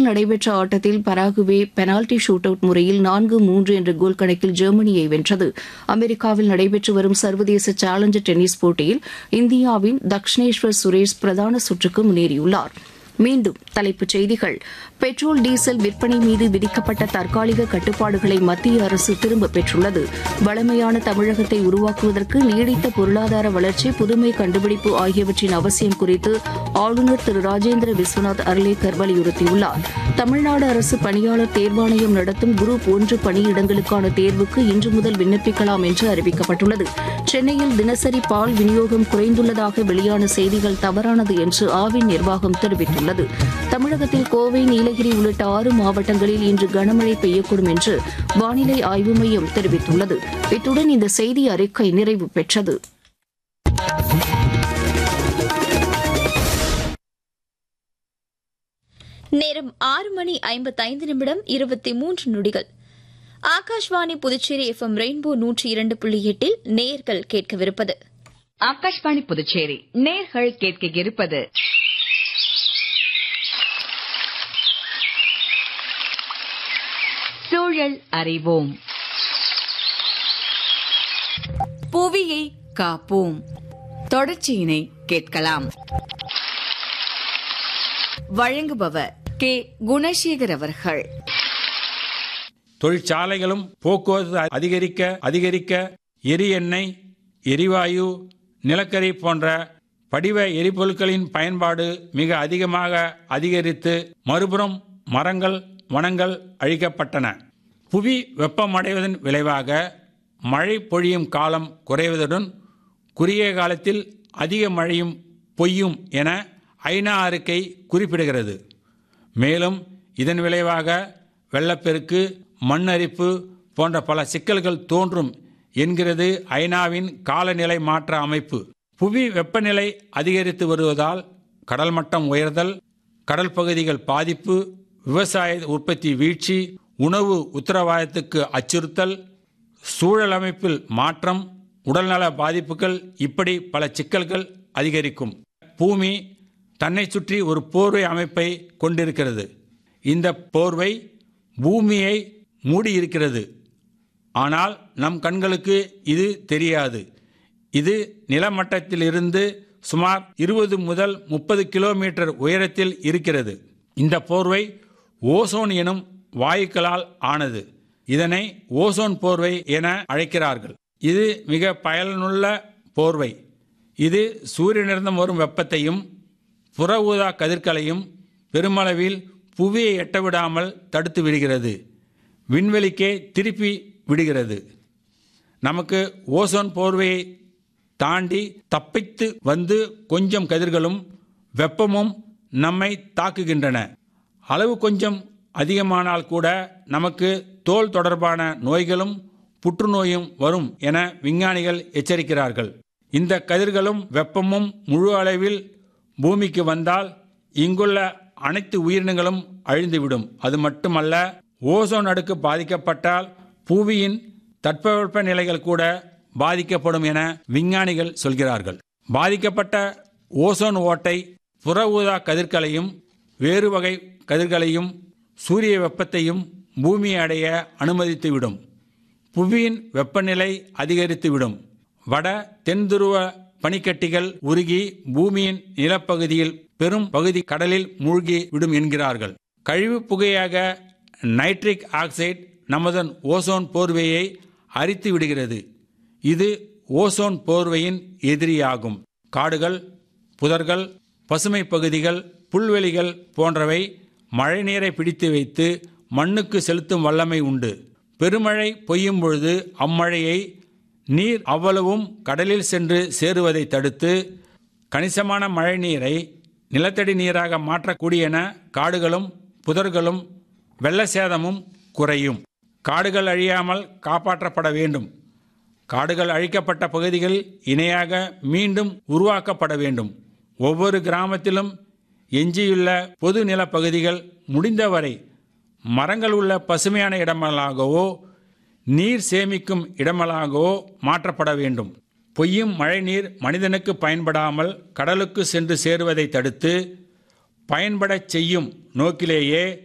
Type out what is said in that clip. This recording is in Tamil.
மெக்சிகோவில் நடைபெற்ற ஆட்டத்தில் பராகுவே பெனால்டி ஷூட் அவுட் முறையில் நான்கு மூன்று என்ற கோல் கணக்கில் ஜெர்மனியை வென்றது அமெரிக்காவில் நடைபெற்று வரும் சர்வதேச சேலஞ்சர் டென்னிஸ் போட்டியில் இந்தியாவின் தக்ஷனேஸ்வர் சுரேஷ் பிரதான சுற்றுக்கு முன்னேறியுள்ளார் மீண்டும் தலைப்புச் செய்திகள் பெட்ரோல் டீசல் விற்பனை மீது விதிக்கப்பட்ட தற்காலிக கட்டுப்பாடுகளை மத்திய அரசு திரும்பப் பெற்றுள்ளது வளமையான தமிழகத்தை உருவாக்குவதற்கு நீடித்த பொருளாதார வளர்ச்சி புதுமை கண்டுபிடிப்பு ஆகியவற்றின் அவசியம் குறித்து ஆளுநர் திரு ராஜேந்திர விஸ்வநாத் அர்லேக்கர் வலியுறுத்தியுள்ளார் தமிழ்நாடு அரசு பணியாளர் தேர்வாணையம் நடத்தும் குரூப் ஒன்று பணியிடங்களுக்கான தேர்வுக்கு இன்று முதல் விண்ணப்பிக்கலாம் என்று அறிவிக்கப்பட்டுள்ளது சென்னையில் தினசரி பால் விநியோகம் குறைந்துள்ளதாக வெளியான செய்திகள் தவறானது என்று ஆவின் நிர்வாகம் தெரிவித்துள்ளது தமிழகத்தில் கோவை நீலகிரி உள்ளிட்ட ஆறு மாவட்டங்களில் இன்று கனமழை பெய்யக்கூடும் என்று வானிலை ஆய்வு மையம் தெரிவித்துள்ளது இத்துடன் இந்த செய்தி அறிக்கை நிறைவு பெற்றது நேரம் ஆறு மணி ஐம்பத்தைந்து நிமிடம் இருபத்தி மூன்று நொடிகள் ஆகாஷ்வாணி புதுச்சேரி எஃப்எம் ரெயின்போ நூற்றி இரண்டு புள்ளி எட்டில் நேர்கள் கேட்கவிருப்பது ஆகாஷ்வாணி புதுச்சேரி நேர்கள் கேட்க இருப்பது சூழல் அறிவோம் புவியை காப்போம் தொடர்ச்சியினை கேட்கலாம் வழங்குபவர் கே குணசேகர் அவர்கள் தொழிற்சாலைகளும் போக்குவரத்து அதிகரிக்க அதிகரிக்க எரி எண்ணெய் எரிவாயு நிலக்கரி போன்ற படிவ எரிபொருட்களின் பயன்பாடு மிக அதிகமாக அதிகரித்து மறுபுறம் மரங்கள் வனங்கள் அழிக்கப்பட்டன புவி வெப்பமடைவதன் விளைவாக மழை பொழியும் காலம் குறைவதுடன் குறுகிய காலத்தில் அதிக மழையும் பொய்யும் என ஐநா அறிக்கை குறிப்பிடுகிறது மேலும் இதன் விளைவாக வெள்ளப்பெருக்கு மண் அரிப்பு போன்ற பல சிக்கல்கள் தோன்றும் என்கிறது ஐநாவின் காலநிலை மாற்ற அமைப்பு புவி வெப்பநிலை அதிகரித்து வருவதால் கடல் மட்டம் உயர்தல் கடல் பகுதிகள் பாதிப்பு விவசாய உற்பத்தி வீழ்ச்சி உணவு உத்தரவாதத்துக்கு அச்சுறுத்தல் சூழல் அமைப்பில் மாற்றம் உடல்நல பாதிப்புகள் இப்படி பல சிக்கல்கள் அதிகரிக்கும் பூமி தன்னை சுற்றி ஒரு போர்வை அமைப்பை கொண்டிருக்கிறது இந்த போர்வை பூமியை மூடியிருக்கிறது ஆனால் நம் கண்களுக்கு இது தெரியாது இது நிலமட்டத்திலிருந்து சுமார் இருபது முதல் முப்பது கிலோமீட்டர் உயரத்தில் இருக்கிறது இந்த போர்வை ஓசோன் எனும் வாயுக்களால் ஆனது இதனை ஓசோன் போர்வை என அழைக்கிறார்கள் இது மிக பயனுள்ள போர்வை இது சூரியனிலிருந்து வரும் வெப்பத்தையும் புற ஊதா கதிர்களையும் பெருமளவில் புவியை எட்டவிடாமல் தடுத்து விடுகிறது விண்வெளிக்கே திருப்பி விடுகிறது நமக்கு ஓசோன் போர்வையை தாண்டி தப்பித்து வந்து கொஞ்சம் கதிர்களும் வெப்பமும் நம்மை தாக்குகின்றன அளவு கொஞ்சம் அதிகமானால் கூட நமக்கு தோல் தொடர்பான நோய்களும் புற்றுநோயும் வரும் என விஞ்ஞானிகள் எச்சரிக்கிறார்கள் இந்த கதிர்களும் வெப்பமும் முழு அளவில் பூமிக்கு வந்தால் இங்குள்ள அனைத்து உயிரினங்களும் அழிந்துவிடும் அது மட்டுமல்ல ஓசோன் அடுக்கு பாதிக்கப்பட்டால் புவியின் தட்பவெப்ப நிலைகள் கூட பாதிக்கப்படும் என விஞ்ஞானிகள் சொல்கிறார்கள் பாதிக்கப்பட்ட ஓசோன் ஓட்டை புற ஊதா கதிர்களையும் வேறு வகை கதிர்களையும் சூரிய வெப்பத்தையும் பூமி அடைய அனுமதித்துவிடும் புவியின் வெப்பநிலை அதிகரித்துவிடும் வட தென் துருவ பனிக்கட்டிகள் உருகி பூமியின் நிலப்பகுதியில் பெரும் பகுதி கடலில் மூழ்கி விடும் என்கிறார்கள் கழிவு புகையாக நைட்ரிக் ஆக்சைடு நமது ஓசோன் போர்வையை அரித்து விடுகிறது இது ஓசோன் போர்வையின் எதிரியாகும் காடுகள் புதர்கள் பசுமை பகுதிகள் புல்வெளிகள் போன்றவை மழைநீரை பிடித்து வைத்து மண்ணுக்கு செலுத்தும் வல்லமை உண்டு பெருமழை பொய்யும் பொழுது அம்மழையை நீர் அவ்வளவும் கடலில் சென்று சேருவதை தடுத்து கணிசமான மழை நீரை நிலத்தடி நீராக மாற்றக்கூடியன காடுகளும் புதர்களும் வெள்ள சேதமும் குறையும் காடுகள் அழியாமல் காப்பாற்றப்பட வேண்டும் காடுகள் அழிக்கப்பட்ட பகுதிகள் இணையாக மீண்டும் உருவாக்கப்பட வேண்டும் ஒவ்வொரு கிராமத்திலும் எஞ்சியுள்ள பொது நிலப்பகுதிகள் முடிந்தவரை மரங்கள் உள்ள பசுமையான இடங்களாகவோ நீர் சேமிக்கும் இடங்களாகவோ மாற்றப்பட வேண்டும் பொய்யும் மழைநீர் மனிதனுக்கு பயன்படாமல் கடலுக்கு சென்று சேருவதை தடுத்து பயன்படச் செய்யும் நோக்கிலேயே